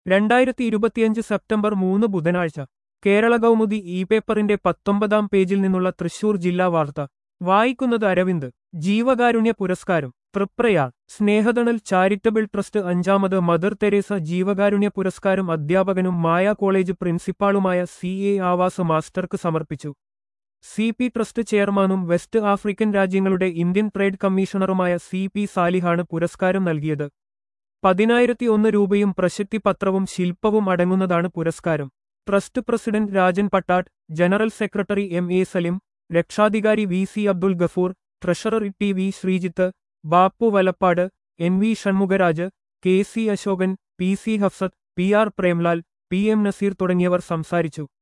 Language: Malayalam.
രണ്ടായിരത്തി ഇരുപത്തിയഞ്ച് സെപ്റ്റംബർ മൂന്ന് ബുധനാഴ്ച കേരള കൗമുദി ഇ പേപ്പറിന്റെ പത്തൊമ്പതാം പേജിൽ നിന്നുള്ള തൃശൂർ ജില്ലാ വാർത്ത വായിക്കുന്നത് അരവിന്ദ് ജീവകാരുണ്യ പുരസ്കാരം തൃപ്രയാർ സ്നേഹതണൽ ചാരിറ്റബിൾ ട്രസ്റ്റ് അഞ്ചാമത് മദർ തെരേസ ജീവകാരുണ്യ പുരസ്കാരം അധ്യാപകനും മായ കോളേജ് പ്രിൻസിപ്പാളുമായ സി എ ആവാസ് മാസ്റ്റർക്ക് സമർപ്പിച്ചു സി പി ട്രസ്റ്റ് ചെയർമാനും വെസ്റ്റ് ആഫ്രിക്കൻ രാജ്യങ്ങളുടെ ഇന്ത്യൻ ട്രേഡ് കമ്മീഷണറുമായ സി പി സാലിഹാണ് പുരസ്കാരം നൽകിയത് പതിനായിരത്തി ഒന്ന് രൂപയും പ്രശസ്തിപത്രവും ശില്പവും അടങ്ങുന്നതാണ് പുരസ്കാരം trust president Rajan Pattat general secretary M A Salim രക്ഷാധികാരി V C Abdul Gafoor treasurer T V Sreejith Bappu Valappad N V Shanmugharaj K C Ashokan P C Hafsath P R Premlal P M Nazeer തുടങ്ങിയവർ സംസാരിച്ചു